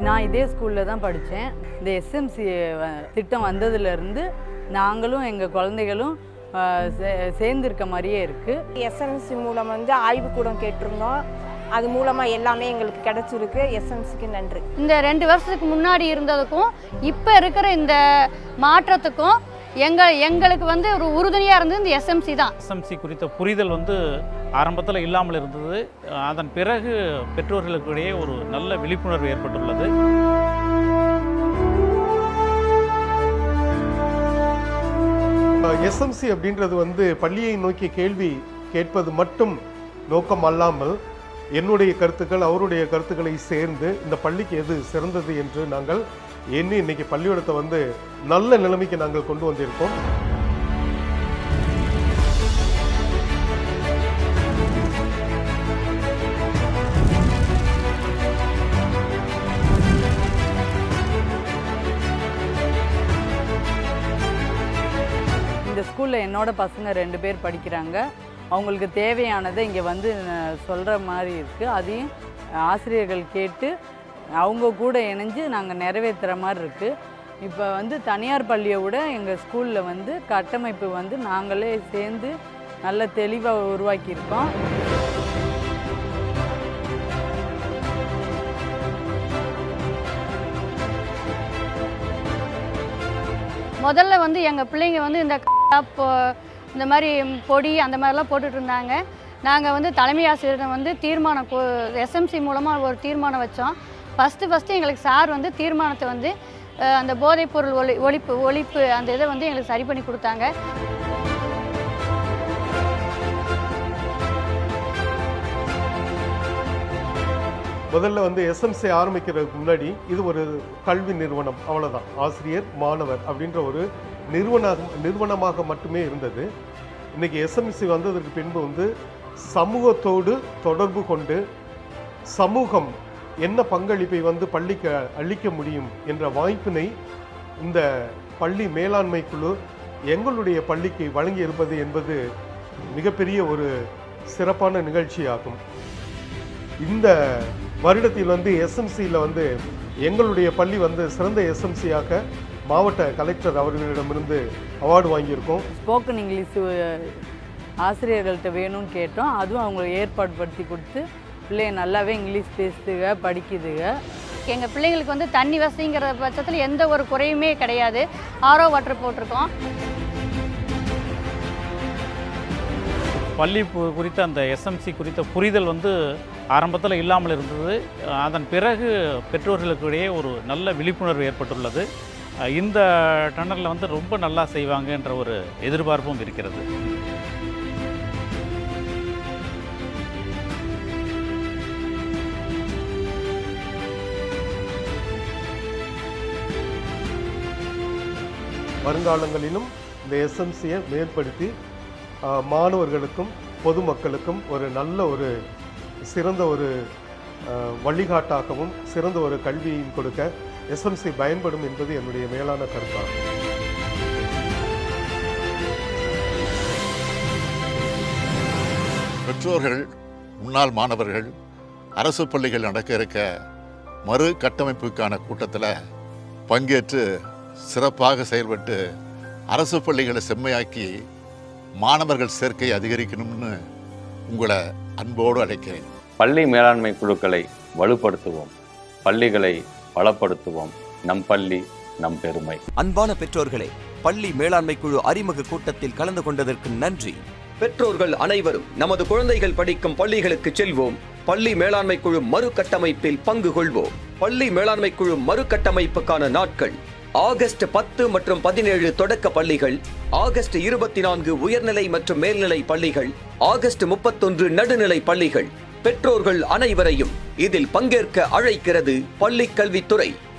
நான் இதே ஸ்கூலில் தான் படித்தேன் இந்த எஸ்எம்சி திட்டம் வந்ததுலேருந்து நாங்களும் எங்கள் குழந்தைகளும் அஹ், சே- சேர்ந்திருக்க மாதிரியே இருக்குது எஸ்எம்சி மூலம் வந்து ஆய்வுக்கூடம் கேட்டிருந்தோம் அது மூலமாக எல்லாமே எங்களுக்கு கிடைச்சிருக்கு எஸ்எம்சிக்கு நன்றி இந்த ரெண்டு வருஷத்துக்கு முன்னாடி இருந்ததுக்கும் இப்போ இருக்கிற இந்த மாற்றத்துக்கும் எங்க எங்களுக்கு வந்து ஒரு உறுதுணையாக இருந்தது இந்த எஸ்எம்சி தான் எஸ்எம்சி குறித்த புரிதல் வந்து ஆரம்பத்தில் இல்லாமல் இருந்தது அதன் பிறகு பெற்றோர்களுக்கிடையே ஒரு நல்ல விழிப்புணர்வு ஏற்பட்டுள்ளது எஸ்எம்சி அப்படின்றது வந்து பள்ளியை நோக்கி கேள்வி கேட்பது மட்டும் நோக்கம் அல்லாமல் என்னுடைய கருத்துக்கள் அவருடைய கருத்துக்களை சேர்ந்து இந்த பள்ளிக்கு எது சிறந்தது என்று நாங்கள் எண்ணி இன்னைக்கு பள்ளிக்கூடத்தை வந்து நல்ல நிலைமைக்கு நாங்கள் கொண்டு வந்திருக்கோம் இந்த ஸ்கூலில் என்னோட பசங்க ரெண்டு பேர் படிக்கிறாங்க அவங்களுக்கு தேவையானதை இங்கே வந்து சொல்கிற மாதிரி இருக்குது அதையும் ஆசிரியர்கள் கேட்டு அவங்க கூட இணைஞ்சு நாங்கள் நிறைவேற்றுற மாதிரி இருக்குது இப்போ வந்து தனியார் பள்ளியை விட எங்கள் ஸ்கூலில் வந்து கட்டமைப்பு வந்து நாங்களே சேர்ந்து நல்ல தெளிவாக உருவாக்கியிருக்கோம் முதல்ல வந்து எங்கள் பிள்ளைங்க வந்து இந்த க- பொ- இந்த மாதிரி பொடி அந்த மாதிரிலாம் போட்டுட்டு இருந்தாங்க நாங்கள் வந்து தலைமை ஆசிரியர் வந்து தீர்மானம் எஸ்எம்சி மூலமாக ஒரு தீர்மானம் வச்சோம் ஃபஸ்ட்டு ஃபஸ்ட்டு எங்களுக்கு சார் வந்து தீர்மானத்தை வந்து அஹ், அந்த போதைப்பொருள் ஒளி ஒழிப்பு ஒழிப்பு அந்த இதை வந்து எங்களுக்கு சரி பண்ணி கொடுத்தாங்க முதல்ல வந்து எஸ்எம்சி ஆரம்பிக்கிறதுக்கு முன்னாடி இது ஒரு கல்வி நிறுவனம் அவ்வளவுதான் ஆசிரியர் மாணவர் அப்படின்ற ஒரு நிறுவன நிறுவனமாக மட்டுமே இருந்தது இன்னைக்கு எஸ்எம்சி வந்ததற்கு பின்பு வந்து சமூகத்தோடு தொடர்பு கொண்டு சமூகம் என்ன பங்களிப்பை வந்து பள்ளிக்கு அளிக்க முடியும் என்ற வாய்ப்பினை இந்த பள்ளி மேலாண்மை குழு எங்களுடைய பள்ளிக்கு வழங்கி இருப்பது என்பது மிகப்பெரிய ஒரு சிறப்பான நிகழ்ச்சியாகும் இந்த வருடத்தில் வந்து எஸ்எம்சியில் வந்து எங்களுடைய பள்ளி வந்து சிறந்த எஸ்எம்சியாக மாவட்ட கலெக்டர் அவர்களிடமிருந்து அவார்டு வாங்கியிருக்கோம் ஸ்போக்கன் இங்கிலீஷ் ஆசிரியர்கள்ட்ட வேணும்னு கேட்டோம் அதுவும் அவங்களுக்கு ஏற்பாடு படுத்தி கொடுத்து பிள்ளைங்க நல்லாவே இங்கிலீஷ் பேசுதுக படிக்குதுங்க எங்கள் பிள்ளைங்களுக்கு வந்து தண்ணி வசதிங்கிற பட்சத்தில் எந்த ஒரு குறையுமே கிடையாது ஆரோ வாட்டர் போட்டிருக்கோம் பள்ளி பு- குறித்த அந்த எஸ்எம்சி குறித்த புரிதல் வந்து ஆரம்பத்தில் இல்லாமல் இருந்தது அதன் பிறகு பெற்றோர்களுக்கிடையே ஒரு நல்ல விழிப்புணர்வு ஏற்பட்டுள்ளது இந்த டன்னரில் வந்து ரொம்ப நல்லா செய்வாங்க என்ற ஒரு எதிர்பார்ப்பும் இருக்கிறது வருங்காலங்களிலும் இந்த எஸ்எம்சியை மேற்படுத்தி ஆஹ், மாணவர்களுக்கும் பொதுமக்களுக்கும் ஒரு நல்ல ஒரு சிறந்த ஒரு ஆஹ், வழிகாட்டாகவும் சிறந்த ஒரு கல்வியையும் கொடுக்க எஸ்எம்சி பயன்படும் என்பது என்னுடைய மேலான கருத்தாகும் பெற்றோர்கள் முன்னாள் மாணவர்கள் அரசு பள்ளிகள் நடக்க இருக்க மறு கட்டமைப்புக்கான கூட்டத்தில் பங்கேற்று சிறப்பாக செயல்பட்டு அரசு பள்ளிகளை செம்மையாக்கி மாணவர்கள் சேர்க்கை அதிகரிக்கணும்னு உங்களை அன்போடு அழைக்கிறேன் பள்ளி மேலாண்மை குழுக்களை வலுப்படுத்துவோம் பள்ளிகளை பலப்படுத்துவோம் நம் பள்ளி நம் பெருமை அன்பான பெற்றோர்களே பள்ளி மேலாண்மை குழு அறிமுக கூட்டத்தில் கலந்து கொண்டதற்கு நன்றி பெற்றோர்கள் அனைவரும் நமது குழந்தைகள் படிக்கும் பள்ளிகளுக்கு செல்வோம் பள்ளி மேலாண்மை குழு மறுகட்டமைப்பில் பங்கு கொள்வோம் பள்ளி மேலாண்மை குழு மறுகட்டமைப்புக்கான நாட்கள் ஆகஸ்ட் பத்து மற்றும் பதினேழு தொடக்க பள்ளிகள் ஆகஸ்ட் இருபத்தி நான்கு உயர்நிலை மற்றும் மேல்நிலை பள்ளிகள் ஆகஸ்ட் முப்பத்தொன்று நடுநிலை பள்ளிகள் பெற்றோர்கள் அனைவரையும் இதில் பங்கேற்க அழைக்கிறது பள்ளிக் கல்வித்துறை